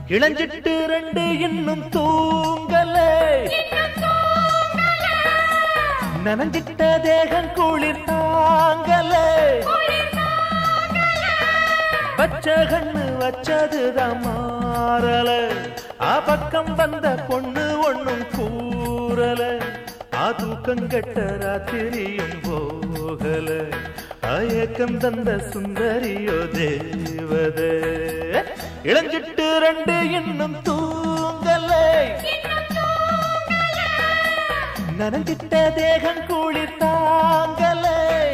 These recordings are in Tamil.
இளஞ்சிட்டு ரெண்டு இன்னும் தூங்கலே நனஞ்சிட்ட தேகம் குளிர் தாங்கலே பச்ச கண்ணு வச்சதுதான் மாறல ஆ பக்கம் வந்த பொண்ணு ஒண்ணும் கூறல ஆ தூக்கம் கெட்ட ராத்திரியும் போகல அயக்கம் தந்த சுந்தரியோ தேவதே இளஞ்சிட்டு ரெண்டு இன்னும் தூங்கலை நனஞ்சிட்ட தேகம் குளிர் தாங்கலை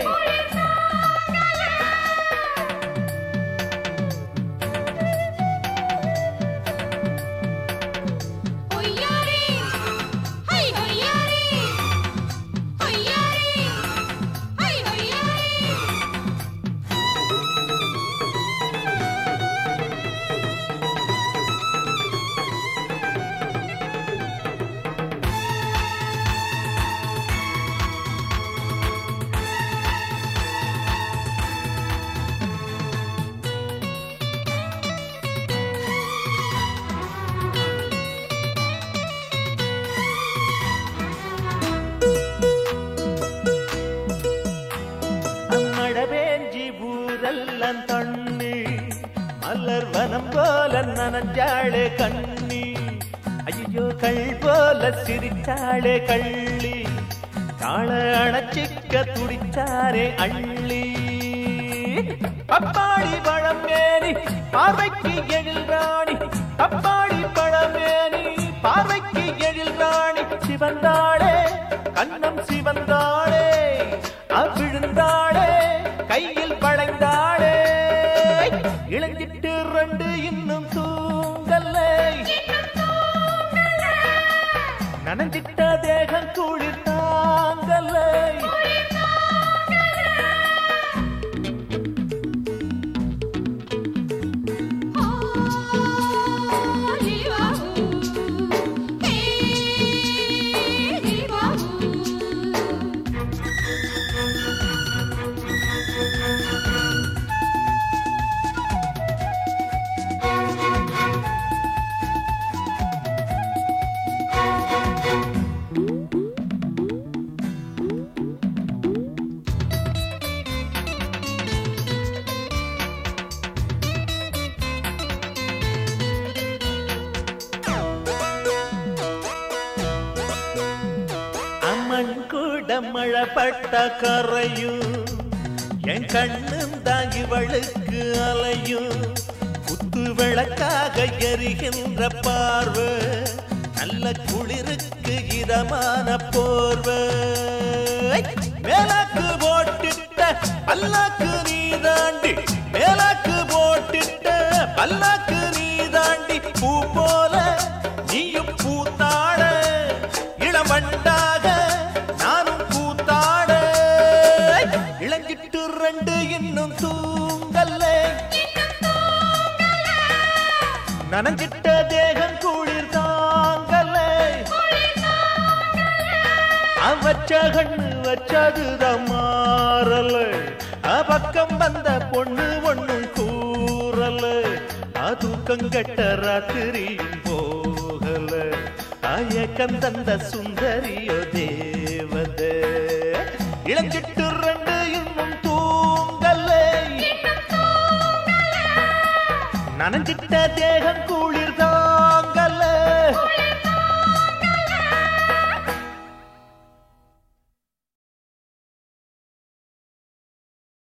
ஒய்யாரே ஹை ஒய்யாரே ஒய்யாரே ஹை ஒய்யாரே மழை பேஞ்சி ஊரெல்லாம் தண்ணி மலர் வனம் போல நனஞ்சாளே கண்ணி ஐயோ கள் போல சிரிச்சாளே கள்ளி காள அணைச்சிக்க துடிச்சாரே அள்ளி பப்பாளி பழமேனி பார்வைக்கு எழில் ராணி பப்பாளி பழமேனி பார்வைக்கு எழில் ராணி சிவந்தாளே கண்ணம் சிவந்தாளே அவிழுந்தாளே கையில் படைந்தாளே இளஞ்சிட்டு ரெண்டு இன்னும் தூங்கல்லை நனஞ்சிட்ட தேகம் குளிர் தாங்கல்லை ஹாலிவாஹு ஹே ஹிவாஹு அம்மன் கூட மழைப்பட்ட கரையும் என் கண்ணும் தான் இவளுக்கு அலையும் குத்து விளக்காக எரிகின்ற பார்வை நல்ல குளிருக்கு இதமான போர்வை மேலாக்கு போட்டுட்ட பல்லாக்கு நீ தாண்டி மேலாக்கு போட்டுட்ட பல்லாக்கு நீ தாண்டி பூ போல நீயும் பூத்தாட இளமண்டாக நானும் கூத்தாட இளஞ்சிட்டு ரெண்டு இன்னும் தூங்கல்லே நனஞ்சிட்ட தேகம் குளிர் தாங்கல்லே அவச்ச கண்ணு வச்சதுதான் மாறல அ பக்கம் வந்த பொண்ணு ஒண்ணும் கூறல அ தூக்கம் கெட்ட ராத்திரியும் போகல அயக்கம் தந்த சுந்தரியோ தேவதே இளஞ்சிட்டு ரெண்டு இன்னும் தூங்கலை நனஞ்சிட்ட தேகம் குளிர்தான்